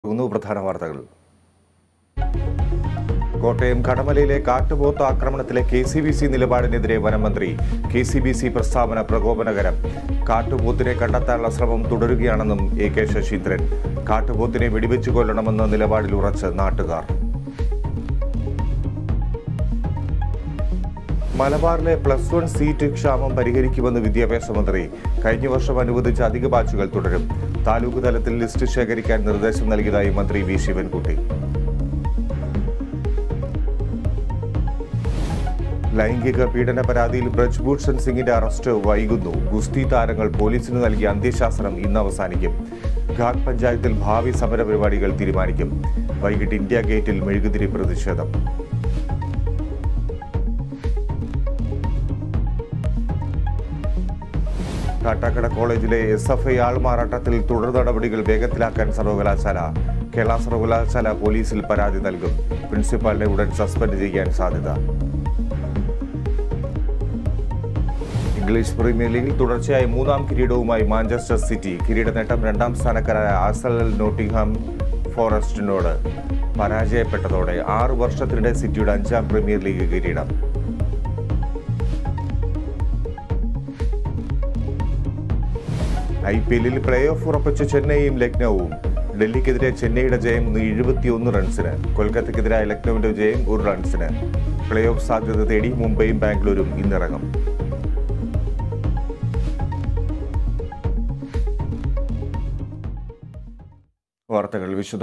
ഒന്ന് പ്രധാന വാർത്തകൾ കോട്ടയം കടമലയിലെ കാട്ടുപോത്ത് ആക്രമണത്തിലെ കെ സി ബി സി നിലപാടിനെതിരെ വനമന്ത്രി കെ സി ബി സി പ്രസ്താവന പ്രകോപനകരം കാട്ടുപോത്തിനെ കണ്ടെത്താനുള്ള ശ്രമം തുടരുകയാണെന്നും എ കെ ശശീന്ദ്രൻ കാട്ടുപോത്തിനെ വെടിവെച്ചു കൊല്ലണമെന്ന നിലപാടിൽ ഉറച്ച് നാട്ടുകാർ മലബാറിലെ പ്ലസ് വൺ സീറ്റ് ക്ഷാമം പരിഹരിക്കുമെന്ന് വിദ്യാഭ്യാസ മന്ത്രി കഴിഞ്ഞ വർഷം അനുവദിച്ച അധിക ബാച്ചുകൾ തുടരും താലൂക്ക് തലത്തിൽ ലിസ്റ്റ് ശേഖരിക്കാൻ നിർദ്ദേശം നൽകിയതായി മന്ത്രി വി ശിവൻകുട്ടി ലൈംഗിക പീഡന പരാതിയിൽ ബ്രജ്ഭൂഷൺ സിംഗിന്റെ അറസ്റ്റ് വൈകുന്നു ഗുസ്തി താരങ്ങൾ പോലീസിന് നൽകിയ അന്ത്യശാസനം ഇന്ന് അവസാനിക്കും ഘാട്ട് പഞ്ചായത്തിൽ ഭാവി സമരപരിപാടികൾ തീരുമാനിക്കും വൈകിട്ട് ഇന്ത്യ ഗേറ്റിൽ മെഴുകുതിരി പ്രതിഷേധം കാട്ടാക്കട കോളേജിലെ എസ് എഫ് ഐ ആൾമാറാട്ടത്തിൽ തുടർ നടപടികൾ വേഗത്തിലാക്കാൻ സർവകലാശാല കേരള സർവകലാശാല പോലീസിൽ പരാതി നൽകും പ്രിൻസിപ്പാളിനെ ഉടൻ സസ്പെൻഡ് ചെയ്യാൻ സാധ്യത ഇംഗ്ലീഷ് പ്രീമിയർ ലീഗിൽ തുടർച്ചയായ മൂന്നാം കിരീടവുമായി മാഞ്ചസ്റ്റർ സിറ്റി കിരീട നേട്ടം രണ്ടാം സ്ഥാനക്കാരായ ആസൽ നോട്ടിംഗ്ഹാം ഫോറസ്റ്റിനോട് പരാജയപ്പെട്ടതോടെ ആറു വർഷത്തിനിടെ സിറ്റിയുടെ അഞ്ചാം പ്രീമിയർ ലീഗ് കിരീടം ഐ പി എല്ലിൽ പ്ലേ ഓഫ് ഉറപ്പിച്ച ചെന്നൈയും ലക്നൌവും ഡൽഹിക്കെതിരെ ചെന്നൈയുടെ ജയം എഴുപത്തിയൊന്ന് റൺസിന് കൊൽക്കത്തയ്ക്കെതിരായ ലക്നൌവിന്റെ ജയം ഒരു റൺസിന് പ്ലേ ഓഫ് സാധ്യത തേടി മുംബൈയും ബാംഗ്ലൂരും ഇന്നിറങ്ങും വാർത്തകൾ വിശദ